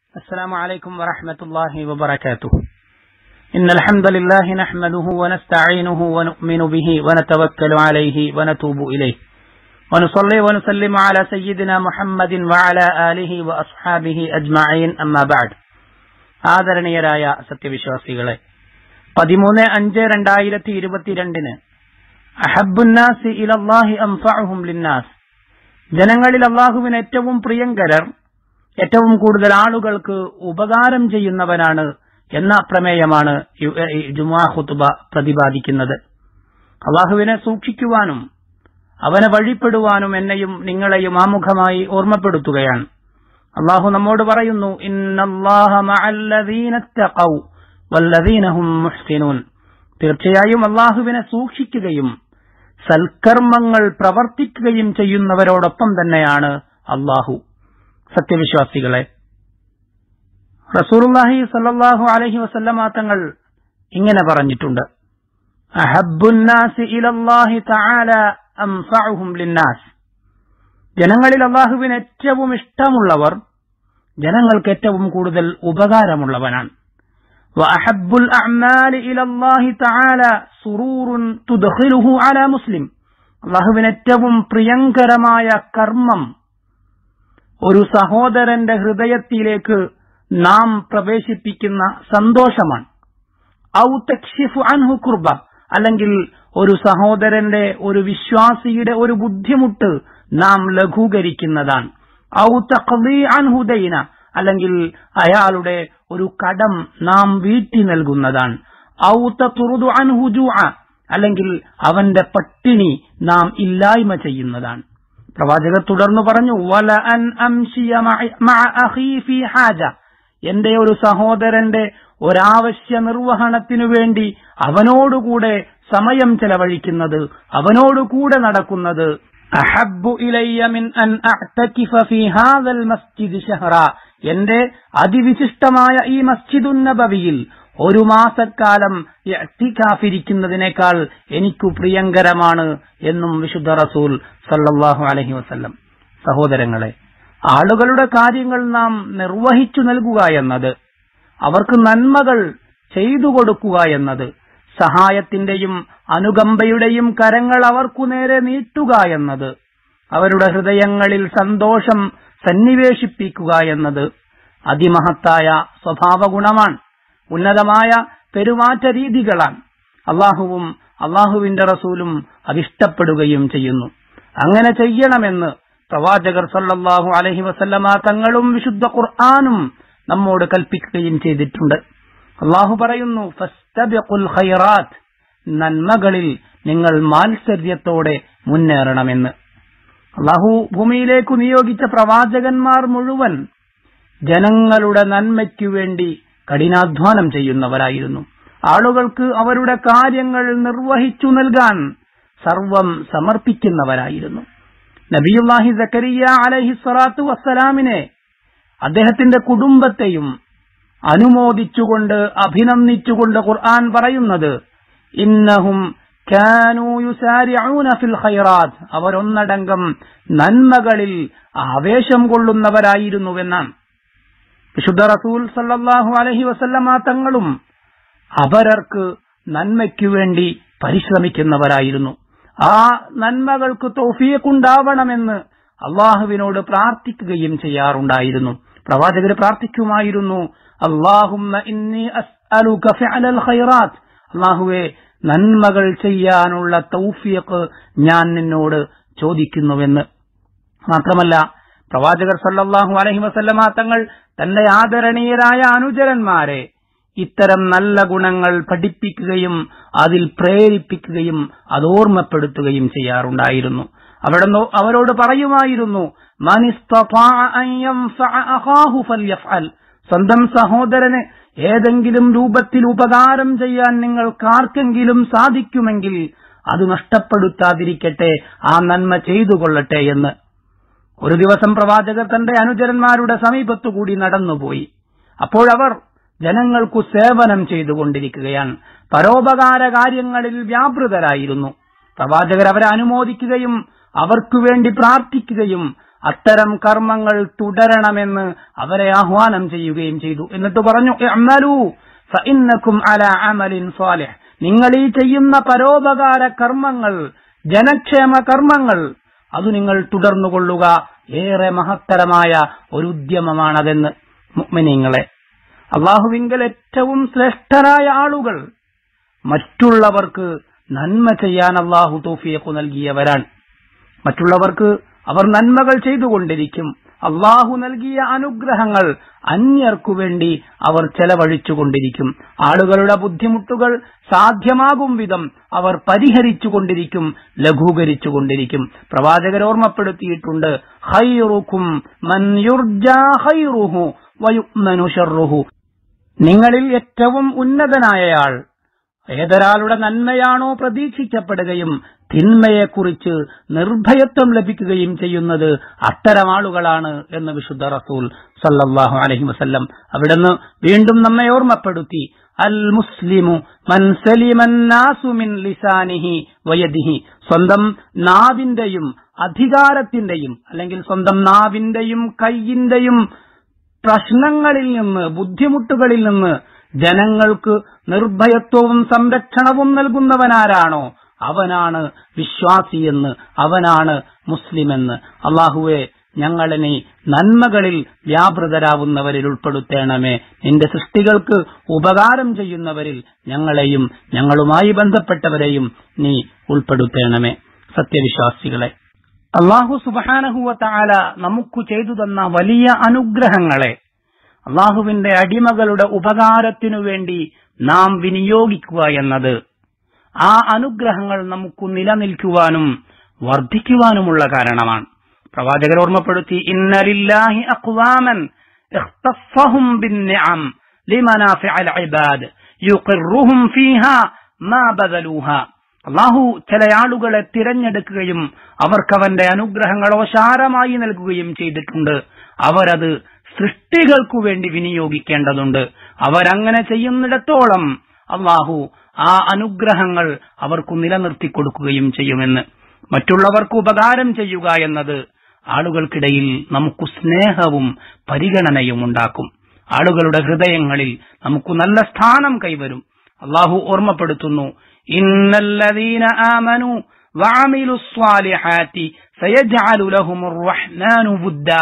السلام عليكم ورحمة الله وبركاته إن الحمد لله نحمده ونستعينه ونؤمن به ونتوكل عليه ونتوب إليه ونصلي ونسلم على سيدنا محمد وعلى آله وأصحابه أجمعين أما بعد ആദരണീയരായ സത്യവിശ്വാസികളെ പതിമൂന്ന് അഞ്ച് രണ്ടായിരത്തി ഇരുപത്തിരണ്ടിന് അഹബുന്നാസി ഇലല്ലാഹി അംഫഅഹും ലിന്നാസ് ജനങ്ങളിൽ അള്ളാഹുവിന് ഏറ്റവും പ്രിയങ്കരർ ഏറ്റവും കൂടുതൽ ആളുകൾക്ക് ഉപകാരം ചെയ്യുന്നവനാണ് എന്ന പ്രമേയമാണ് ജുമാ ഖുത്ബ പ്രതിപാദിക്കുന്നത് അള്ളാഹുവിനെ സൂക്ഷിക്കുവാനും അവനെ വഴിപ്പെടുവാനും എന്നെയും നിങ്ങളെയും ആമുഖമായി ഓർമ്മപ്പെടുത്തുകയാണ് അള്ളാഹു നമ്മോട് പറയുന്നു തീർച്ചയായും അള്ളാഹുവിനെ സൂക്ഷിക്കുകയും സൽക്കർമ്മങ്ങൾ പ്രവർത്തിക്കുകയും ചെയ്യുന്നവരോടൊപ്പം തന്നെയാണ് അള്ളാഹു സത്യവിശ്വാസികളെ റസൂറുല്ലാഹി സല്ലാഹു അലഹി വസല്ലമ തങ്ങൾ ഇങ്ങനെ പറഞ്ഞിട്ടുണ്ട് അഹബുന്നാസി ഇലല്ലാഹി തആല അംഫഉഹും ലിന്നാസ് ജനങ്ങളിൽ അള്ളാഹുവിന് ഏറ്റവും ഇഷ്ടമുള്ളവർ ജനങ്ങൾക്ക് ഏറ്റവും കൂടുതൽ ഉപകാരമുള്ളവനാണ് وأحب الأعمال إلى الله تعالى سرور تدخله على مسلم അള്ളാഹുവിന് ഏറ്റവും പ്രിയങ്കരമായ കർമ്മം ഒരു സഹോദരന്റെ ഹൃദയത്തിലേക്ക് നാം പ്രവേശിപ്പിക്കുന്ന സന്തോഷമാണ് ഔ തക്ഷിഫു അൻഹു കുർബ അല്ലെങ്കിൽ ഒരു സഹോദരന്റെ ഒരു വിശ്വാസിയുടെ ഒരു ബുദ്ധിമുട്ട് നാം ലഘൂകരിക്കുന്നതാണ് ഔ തഖ്ദി അൻഹുദൈന അല്ലെങ്കിൽ അയാളുടെ ഒരു കടം നാം വീട്ടി നൽകുന്നതാണ് ഔ തതുറുദു അൻഹു ജൂഅ അല്ലെങ്കിൽ അവന്റെ പട്ടിണി നാം ഇല്ലായ്മ ചെയ്യുന്നതാണ് പ്രവാചകർ തുടർന്നു പറഞ്ഞു വല അൻ അംശിയ ഫി ഹാജ എന്റെ ഒരു സഹോദരന്റെ ഒരാവശ്യ നിർവഹണത്തിനു വേണ്ടി അവനോടുകൂടെ സമയം ചെലവഴിക്കുന്നത് അവനോടുകൂടെ നടക്കുന്നത് അഹബ്ബു ഇലയ്യ മിൻ അൻ അഅ്തകിഫ ഫീ ഹാദൽ മസ്ജിദ് ഷഹറ എന്റെ അതിവിശിഷ്ടമായ ഈ മസ്ജിദുൻ നബവിയിൽ ഒരു മാസക്കാലം ഇരിക്കുന്നതിനേക്കാൾ എനിക്കു പ്രിയങ്കരമാണ് എന്നും വിശുദ്ധ റസൂൽ സല്ലല്ലാഹു അലഹി വസല്ലം സഹോദരങ്ങളെ ആളുകളുടെ കാര്യങ്ങൾ നാം നിർവഹിച്ചു നൽകുക എന്നത് അവർക്ക് നന്മകൾ ചെയ്തു കൊടുക്കുക എന്നത് സഹായത്തിന്റെയും അനുകമ്പയുടെയും കരങ്ങൾ അവർക്കു നേരെ നീട്ടുക എന്നത് അവരുടെ ഹൃദയങ്ങളിൽ സന്തോഷം സന്നിവേശിപ്പിക്കുക എന്നത് അതിമഹത്തായ സ്വഭാവ ഗുണമാണ് ഉന്നതമായ പെരുമാറ്റ രീതികളാണ് അള്ളാഹുവും അള്ളാഹുവിന്റെ റസൂലും അതിഷ്ടപ്പെടുകയും ചെയ്യുന്നു അങ്ങനെ ചെയ്യണമെന്ന് പ്രവാചകർ സല്ലല്ലാഹു അലഹി വസല്ലമ തങ്ങളും വിശുദ്ധ ഖുർആാനും നമ്മോട് കൽപ്പിക്കുകയും ചെയ്തിട്ടുണ്ട് അള്ളാഹു പറയുന്നു ഫസ്തബിഖുൽ ഖൈറാത്ത് നന്മകളിൽ നിങ്ങൾ മാത്സര്യത്തോടെ മുന്നേറണമെന്ന് അള്ളാഹു ഭൂമിയിലേക്ക് നിയോഗിച്ച പ്രവാചകന്മാർ മുഴുവൻ ജനങ്ങളുടെ നന്മയ്ക്കു വേണ്ടി കഠിനാധ്വാനം ചെയ്യുന്നവരായിരുന്നു ആളുകൾക്ക് അവരുടെ കാര്യങ്ങൾ നിർവഹിച്ചു നൽകാൻ സർവം സമർപ്പിക്കുന്നവരായിരുന്നു നബിയുല്ലാഹി സക്കരിയ അലഹി സ്വലാത്തു വസ്സലാമിനെ അദ്ദേഹത്തിന്റെ കുടുംബത്തെയും അനുമോദിച്ചുകൊണ്ട് അഭിനന്ദിച്ചുകൊണ്ട് ഖുർആൻ പറയുന്നത് ഇന്നഹും ഫിൽ ഖൈറാത്ത് അവരൊന്നടങ്കം നന്മകളിൽ ആവേശം കൊള്ളുന്നവരായിരുന്നുവെന്നാണ് വിശുദ്ധ റസൂൽ സല്ലല്ലാഹു അലഹി വസല്ലമ തങ്ങളും അപരർക്ക് നന്മയ്ക്കു വേണ്ടി പരിശ്രമിക്കുന്നവരായിരുന്നു ആ നന്മകൾക്ക് തോഫിയക്കുണ്ടാവണമെന്ന് അള്ളാഹുവിനോട് പ്രാർത്ഥിക്കുകയും ചെയ്യാറുണ്ടായിരുന്നു പ്രവാചകർ പ്രാർത്ഥിക്കുമായിരുന്നു അള്ളാഹുമ്മ ഇന്നി അസ്അലുക ഫിഅലൽ ഖൈറാത്ത് അള്ളാഹുവെ നന്മകൾ ചെയ്യാനുള്ള തൗഫിയക്ക് ഞാൻ നിന്നോട് ചോദിക്കുന്നുവെന്ന് മാത്രമല്ല പ്രവാചകർ സല്ലല്ലാഹു അലൈഹി വസല്ലമ തങ്ങൾ തന്റെ ആദരണീയരായ അനുചരന്മാരെ ഇത്തരം നല്ല ഗുണങ്ങൾ പഠിപ്പിക്കുകയും അതിൽ പ്രേരിപ്പിക്കുകയും അതോർമ്മപ്പെടുത്തുകയും ചെയ്യാറുണ്ടായിരുന്നു അവിടെ അവരോട് പറയുമായിരുന്നു സ്വന്തം സഹോദരന് ഏതെങ്കിലും രൂപത്തിൽ ഉപകാരം ചെയ്യാൻ നിങ്ങൾക്കാർക്കെങ്കിലും സാധിക്കുമെങ്കിൽ അത് നഷ്ടപ്പെടുത്താതിരിക്കട്ടെ ആ നന്മ ചെയ്തു കൊള്ളട്ടെ എന്ന് ഒരു ദിവസം പ്രവാചകർ തന്റെ അനുചരന്മാരുടെ സമീപത്തുകൂടി നടന്നുപോയി അപ്പോഴവർ ജനങ്ങൾക്കു സേവനം ചെയ്തുകൊണ്ടിരിക്കുകയാണ് പരോപകാര കാര്യങ്ങളിൽ വ്യാപൃതരായിരുന്നു പ്രവാചകർ അവരെ അനുമോദിക്കുകയും അവർക്കു വേണ്ടി പ്രാർത്ഥിക്കുകയും അത്തരം കർമ്മങ്ങൾ തുടരണമെന്ന് അവരെ ആഹ്വാനം ചെയ്യുകയും ചെയ്തു എന്നിട്ട് പറഞ്ഞു "ഇഅ്മലൂ ഫഇന്നകും അലാ അമലിൻ സാലിഹ് നിങ്ങൾ ഈ ചെയ്യുന്ന പരോപകാര കർമ്മങ്ങൾ ജനക്ഷേമ കർമ്മങ്ങൾ അത് നിങ്ങൾ തുടർന്നുകൊള്ളുക ഏറെ മഹത്തരമായ ഒരു ഉദ്യമമാണതെന്ന് മുഅ്മിനീങ്ങളെ അള്ളാഹുവിങ്കൽ ഏറ്റവും ശ്രേഷ്ഠരായ ആളുകൾ മറ്റുള്ളവർക്ക് നന്മ ചെയ്യാൻ അള്ളാഹു തോഫിയക്കു നൽകിയവരാണ് മറ്റുള്ളവർക്ക് അവർ നന്മകൾ ചെയ്തുകൊണ്ടിരിക്കും അള്ളാഹു നൽകിയ അനുഗ്രഹങ്ങൾ അന്യർക്കു വേണ്ടി അവർ ചെലവഴിച്ചുകൊണ്ടിരിക്കും ആളുകളുടെ ബുദ്ധിമുട്ടുകൾ സാധ്യമാകും വിധം അവർ പരിഹരിച്ചുകൊണ്ടിരിക്കും ലഘൂകരിച്ചുകൊണ്ടിരിക്കും പ്രവാചകർ ഓർമ്മപ്പെടുത്തിയിട്ടുണ്ട് ഹൈറുക്കും മൻ യുർജാ ഹൈറുഹു വയുഅ്മനു ശർറുഹു നിങ്ങളിൽ ഏറ്റവും ഉന്നതനായയാൾ ഏതൊരാളുടെ നന്മയാണോ പ്രതീക്ഷിക്കപ്പെടുകയും തിന്മയെക്കുറിച്ച് നിർഭയത്വം ലഭിക്കുകയും ചെയ്യുന്നത് അത്തരം ആളുകളാണ് എന്ന് വിശുദ്ധ റസൂൽ സല്ലല്ലാഹു അലൈഹി വസല്ലം അവിടുന്ന് വീണ്ടും നമ്മെ ഓർമ്മപ്പെടുത്തി അൽ മുസ്ലിമു മൻ സലിമൻ നാസു മിൻ ലിസാനിഹി വയദിഹി സ്വന്തം നാവിന്റെയും അധികാരത്തിന്റെയും അല്ലെങ്കിൽ സ്വന്തം നാവിന്റെയും കയ്യിന്റെയും പ്രശ്നങ്ങളിൽ നിന്ന് ബുദ്ധിമുട്ടുകളിൽ നിന്ന് ജനങ്ങൾക്ക് നിർഭയത്വവും സംരക്ഷണവും നൽകുന്നവനാരാണോ അവനാണ് വിശ്വാസിയെന്ന് അവനാണ് മുസ്ലിമെന്ന് അള്ളാഹുവെ ഞങ്ങളെ നീ നന്മകളിൽ വ്യാപൃതരാവുന്നവരിൽ ഉൾപ്പെടുത്തേണമേ നിന്റെ സൃഷ്ടികൾക്ക് ഉപകാരം ചെയ്യുന്നവരിൽ ഞങ്ങളെയും ഞങ്ങളുമായി ബന്ധപ്പെട്ടവരെയും നീ ഉൾപ്പെടുത്തേണമേ സത്യവിശ്വാസികളെ അള്ളാഹു സുബാനഹുവ താല നമുക്ക് ചെയ്തു തന്ന വലിയ അനുഗ്രഹങ്ങളെ അള്ളാഹുവിന്റെ അടിമകളുടെ ഉപകാരത്തിനു വേണ്ടി നാം വിനിയോഗിക്കുക എന്നത് ആ അനുഗ്രഹങ്ങൾ നമുക്ക് നിലനിൽക്കുവാനും വർദ്ധിക്കുവാനുമുള്ള കാരണമാണ് പ്രവാചകർ ഓർമ്മപ്പെടുത്തി ഇന്നലില്ലാഹി അഖ്വാമൻ ഇഖ്തഫഹും ബിന്നിഅം ലിമനാഫിഅൽ ഇബാദ് യുഖിറുഹും ഫീഹാ മാ ബദലൂഹാ അള്ളാഹു ചില ആളുകളെ തിരഞ്ഞെടുക്കുകയും അവർക്ക് അവന്റെ അനുഗ്രഹങ്ങൾ ഓശാരമായി നൽകുകയും ചെയ്തിട്ടുണ്ട് അവരത് സൃഷ്ടികൾക്കു വേണ്ടി വിനിയോഗിക്കേണ്ടതുണ്ട് അവരങ്ങനെ ചെയ്യുന്നിടത്തോളം അള്ളാഹു ആ അനുഗ്രഹങ്ങൾ അവർക്ക് നിലനിർത്തി കൊടുക്കുകയും ചെയ്യുമെന്ന് മറ്റുള്ളവർക്ക് ഉപകാരം ചെയ്യുക എന്നത് ആളുകൾക്കിടയിൽ നമുക്ക് സ്നേഹവും പരിഗണനയും ഉണ്ടാക്കും ആളുകളുടെ ഹൃദയങ്ങളിൽ നമുക്ക് നല്ല സ്ഥാനം കൈവരും അള്ളാഹു ഓർമ്മപ്പെടുത്തുന്നു ഇന്നല്ലദീന ആമനു വഅമിലു സ്വാലിഹാത്തി സയജ്അലു ലഹുമുർ റഹ്മാനു വുദ്ദ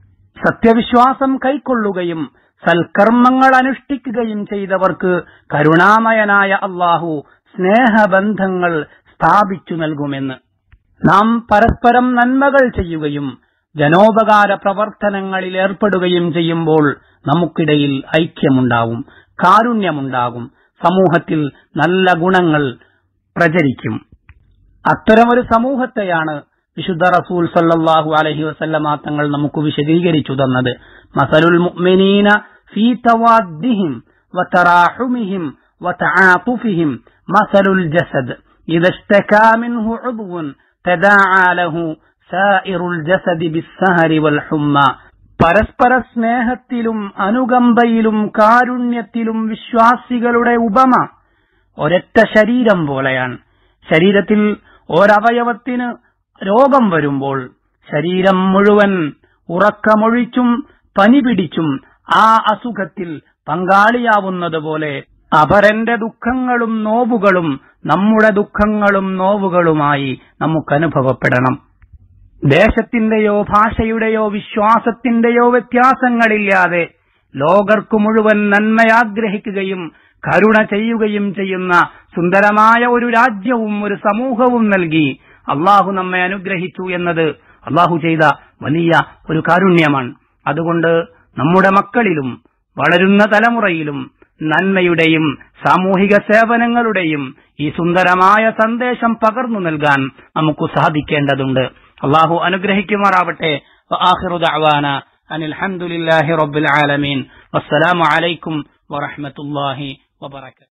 സത്യവിശ്വാസം കൈക്കൊള്ളുകയും സൽക്കർമ്മങ്ങൾ അനുഷ്ഠിക്കുകയും ചെയ്തവർക്ക് കരുണാമയനായ അള്ളാഹു സ്നേഹബന്ധങ്ങൾ സ്ഥാപിച്ചു നൽകുമെന്ന് നാം പരസ്പരം നന്മകൾ ചെയ്യുകയും ജനോപകാര പ്രവർത്തനങ്ങളിൽ ഏർപ്പെടുകയും ചെയ്യുമ്പോൾ നമുക്കിടയിൽ ഐക്യമുണ്ടാവും കാരുണ്യമുണ്ടാകും സമൂഹത്തിൽ നല്ല ഗുണങ്ങൾ പ്രചരിക്കും അത്തരമൊരു സമൂഹത്തെയാണ് വിശുദ്ധ റസൂൽ സല്ലല്ലാഹു അലൈഹി വസല്ലമ തങ്ങൾ നമുക്ക് വിശദീകരിച്ചു തന്നത് മസലുൽ മുഅ്മിനീന ഫീ തവാദ്ദിഹിം വതറാഹുമിഹിം വതആതുഫിഹിം മസലുൽ ജസദ് ഇദ ഇഷ്തകാ മിൻഹു ഉദ്വുൻ തദാആ ലഹു സായിറുൽ ജസദി ബിസ്സഹരി വൽ ഹുമ്മ പരസ്പര സ്നേഹത്തിലും അനുകമ്പയിലും കാരുണ്യത്തിലും വിശ്വാസികളുടെ ഉപമ ഒരൊറ്റ ശരീരം പോലെയാണ് ശരീരത്തിൽ ഒരവയവത്തിന് രോഗം വരുമ്പോൾ ശരീരം മുഴുവൻ ഉറക്കമൊഴിച്ചും പനി പിടിച്ചും ആ അസുഖത്തിൽ പങ്കാളിയാവുന്നതുപോലെ അപരന്റെ ദുഃഖങ്ങളും നോവുകളും നമ്മുടെ ദുഃഖങ്ങളും നോവുകളുമായി നമുക്കനുഭവപ്പെടണം ദേശത്തിന്റെയോ ഭാഷയുടെയോ വിശ്വാസത്തിന്റെയോ വ്യത്യാസങ്ങളില്ലാതെ ലോകർക്കു മുഴുവൻ നന്മയാഗ്രഹിക്കുകയും കരുണ ചെയ്യുകയും ചെയ്യുന്ന സുന്ദരമായ ഒരു രാജ്യവും ഒരു സമൂഹവും നൽകി അള്ളാഹു നമ്മെ അനുഗ്രഹിച്ചു എന്നത് അള്ളാഹു ചെയ്ത വലിയ ഒരു കാരുണ്യമാണ് അതുകൊണ്ട് നമ്മുടെ മക്കളിലും വളരുന്ന തലമുറയിലും നന്മയുടെയും സാമൂഹിക സേവനങ്ങളുടെയും ഈ സുന്ദരമായ സന്ദേശം പകർന്നു നൽകാൻ നമുക്ക് സാധിക്കേണ്ടതുണ്ട് അള്ളാഹു അനുഗ്രഹിക്കുമാറാവട്ടെ وآخر دعوانا أن الحمد لله رب العالمين والسلام عليكم ورحمة الله وبركاته